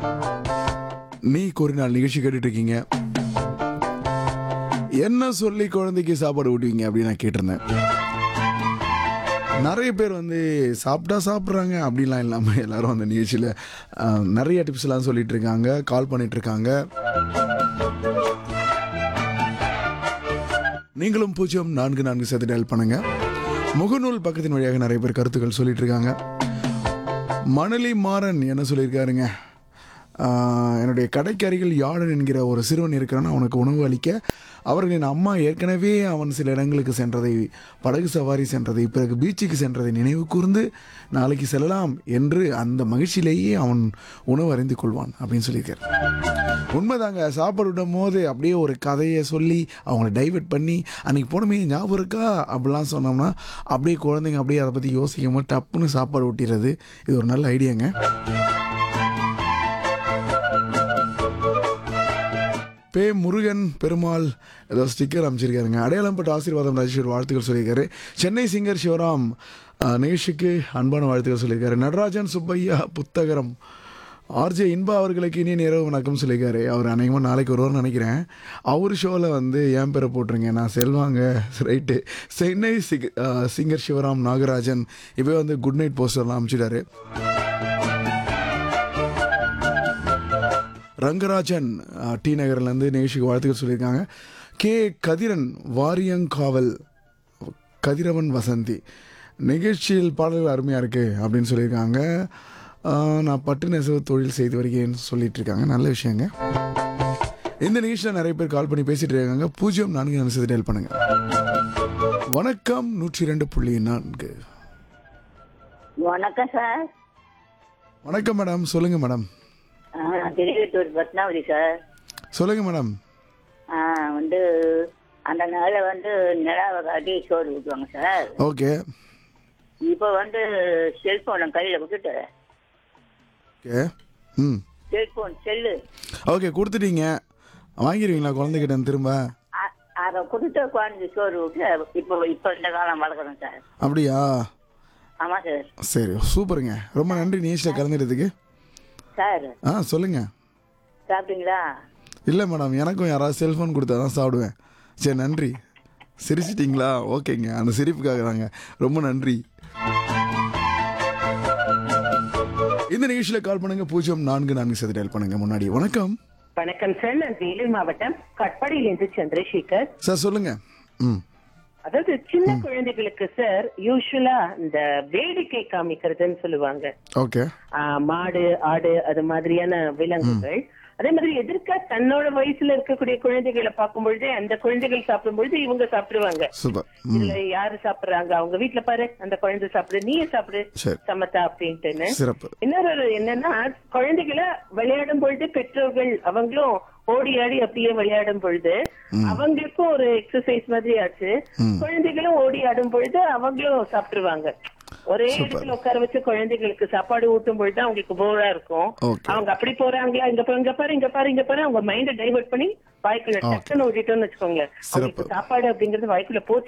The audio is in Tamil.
நீ கூறினால் நிகழ்ச்சி கேட்டுட்டு இருக்கீங்க என்ன சொல்லி குழந்தைக்கு சாப்பாடு ஊட்டுவீங்க அப்படின்னு நான் கேட்டிருந்தேன் நிறைய பேர் வந்து சாப்பிட்டா சாப்பிட்றாங்க அப்படிலாம் இல்லாமல் எல்லாரும் அந்த நிகழ்ச்சியில் அஹ், நிறைய டிப்ஸ்லாம் சொல்லிட்டு இருக்காங்க கால் பண்ணிட்டு இருக்காங்க நீங்களும் பூஜ்ஜியம் நான்கு நான்கு சேர்த்து டயல் பண்ணுங்க முகநூல் பக்கத்தின் வழியாக நிறைய பேர் கருத்துக்கள் சொல்லிட்டு இருக்காங்க மணலி மாறன் என்ன சொல்லியிருக்காருங்க ஆஹ், என்னுடைய கடைக்கு அருகில் யாழன் என்கிற ஒரு சிறுவன் இருக்கிறான் அவனுக்கு உணவு அளிக்க அவர்களின் அம்மா ஏற்கனவே அவன் சில இடங்களுக்கு சென்றதை படகு சவாரி சென்றதை பிறகு பீச்சுக்கு சென்றதை நினைவு கூர்ந்து நாளைக்கு செல்லலாம் என்று அந்த மகிழ்ச்சியிலேயே அவன் உணவு அறிந்து கொள்வான் அப்படின்னு சொல்லியிருக்காரு உண்மைதாங்க சாப்பாடு விடும் போது அப்படியே ஒரு கதையை சொல்லி அவங்கள டைவர்ட் பண்ணி அன்னைக்கு போனமே ஞாபகம் இருக்கா அப்படிலாம் சொன்னோம்னா அப்படியே குழந்தைங்க அப்படியே அதை பற்றி யோசிக்காம டப்புன்னு சாப்பாடு ஊட்டிடுறது இது ஒரு நல்ல ஐடியாங்க பே முருகன் பெருமாள் ஏதோ ஸ்டிக்கர் அமைச்சிருக்காருங்க அடையாளம் பட்ட ஆசீர்வாதம் ராஜேஸ்வர் வாழ்த்துக்கள் சொல்லியிருக்காரு சென்னை சிங்கர் சிவராம் அஹ், நிகழ்ச்சிக்கு அன்பான வாழ்த்துக்கள் சொல்லியிருக்காரு நடராஜன் சுப்பையா புத்தகரம் ஆர்ஜே இன்பா அவர்களுக்கு இனிய நேரம் வணக்கம் சொல்லியிருக்காரு அவர் அநேகமாக நாளைக்கு வருவார்னு நினைக்கிறேன் அவர் ஷோவில் வந்து என் பேரை போட்டிருங்க நான் செல்வாங்க ரைட்டு சென்னை சிக அஹ், சிங்கர் சிவராம் நாகராஜன் இப்போ வந்து குட் நைட் போஸ்டர்லாம் அமைச்சிட்டாரு ரங்கராஜன் அஹ், டி நகர்லேருந்து நிகழ்ச்சிக்கு வாழ்த்துக்கள் சொல்லியிருக்காங்க கே கதிரன் வாரியங்காவல் கதிரவன் வசந்தி நிகழ்ச்சியில் பாடல்கள் அருமையாக இருக்குது அப்படின்னு சொல்லியிருக்காங்க அஹ், நான் பட்டு நெசவு தொழில் செய்து வருகிறேன்னு சொல்லிட்டு இருக்காங்க நல்ல விஷயங்க இந்த நிகழ்ச்சியில் நிறைய பேர் கால் பண்ணி பேசிட்டு இருக்காங்க பூஜ்ஜியம் நான்கு நான்கு சேர்த்து டெல் பண்ணுங்க வணக்கம் நூற்றி ரெண்டு புள்ளி நான்கு வணக்கம் சார் வணக்கம் மேடம் சொல்லுங்க மேடம் ஆ, நான் திருவெட்டூர் பத்மாவதி சார் சொல்லுங்க மேடம் ஆ, வந்து அந்த நாளில் வந்து நிலாவை காட்டி சோறு ஊற்றுவாங்க சார் ஓகே இப்போ வந்து செல்போனை கையில் விட்டுட்டு ஓகே ம் செல்போன் செல்லு ஓகே கொடுத்துட்டீங்க வாங்கிடுவீங்களா குழந்தைகிட்ட திரும்ப அ- அதை கொடுத்து குழந்தைக்கு சோறு ஊட்டு இப்போ இப்போ இந்த காலம் வளர்க்குறோம் சார் அப்படியா ஆமாம் சார் சரி சூப்பருங்க ரொம்ப நன்றி நியூஸில் கலந்துட்டதுக்கு சார் ஆ சொல்லுங்கள் சாப்பிட்டீங்களா இல்லை மேடம் எனக்கும் யாராவது செல்ஃபோன் கொடுத்தா தான் சாப்பிடுவேன் சரி நன்றி சிரிச்சிட்டிங்களா ஓகேங்க அந்த சிரிப்புக்காக தாங்க ரொம்ப நன்றி இந்த நிகழ்ச்சியில் கால் பண்ணுங்க பூஜ்ஜியம் நான்கு நான்கு சதி டயல் பண்ணுங்க முன்னாடி வணக்கம் வணக்கம் சார் நான் வேலூர் மாவட்டம் கட்பாடியிலிருந்து சந்திரசேகர் சார் சொல்லுங்க ம் அதாவது சின்ன குழந்தைகளுக்கு சார் யூஸ்வலா இந்த வேடிக்கை காமிக்கிறதுன்னு சொல்லுவாங்க ஓகே ஆஹ் மாடு ஆடு அது மாதிரியான விலங்குகள் அதே மாதிரி எதிர்க்க தன்னோட வயசுல இருக்கக்கூடிய குழந்தைகளை பார்க்கும் பொழுது அந்த குழந்தைகள் சாப்பிடும் பொழுது இவங்க சாப்பிடுவாங்க சூப்பர் ம் இதுல யாரு சாப்பிடுறாங்க அவங்க வீட்டுல பாரு அந்த குழந்தை சாப்பிடு நீயே சாப்பிடு சரி சமத்தா அப்படின்ட்டுன்னு சிறப்பு இன்னொரு ஒரு என்னன்னா குழந்தைகளை விளையாடும் பொழுது பெற்றோர்கள் அவங்களும் ஓடி ஆடி அப்படியே விளையாடும் பொழுது அவங்களுக்கும் ஒரு எக்ஸசைஸ் மாதிரி ஆச்சு குழந்தைகளும் ஓடி ஆடும் பொழுது அவங்களும் சாப்பிட்டுருவாங்க ஒரே இடத்துல உட்கார வச்சு குழந்தைகளுக்கு சாப்பாடு ஊட்டும் பொழுது அவங்களுக்கு போரா இருக்கும் Okay. அவங்க அப்படி போறாங்களா இங்க பாரு இங்க பாரு இங்க பாரு இங்க பாரு அவங்க மைண்ட டைவர்ட் பண்ணி வாய்க்குள்ள டக்குன்னு ஊட்டிட்டோம்னு வச்சுக்கோங்களேன் அவங்களுக்கு சாப்பாடு அப்படிங்கறது வாய்க்குள்ள போச்சு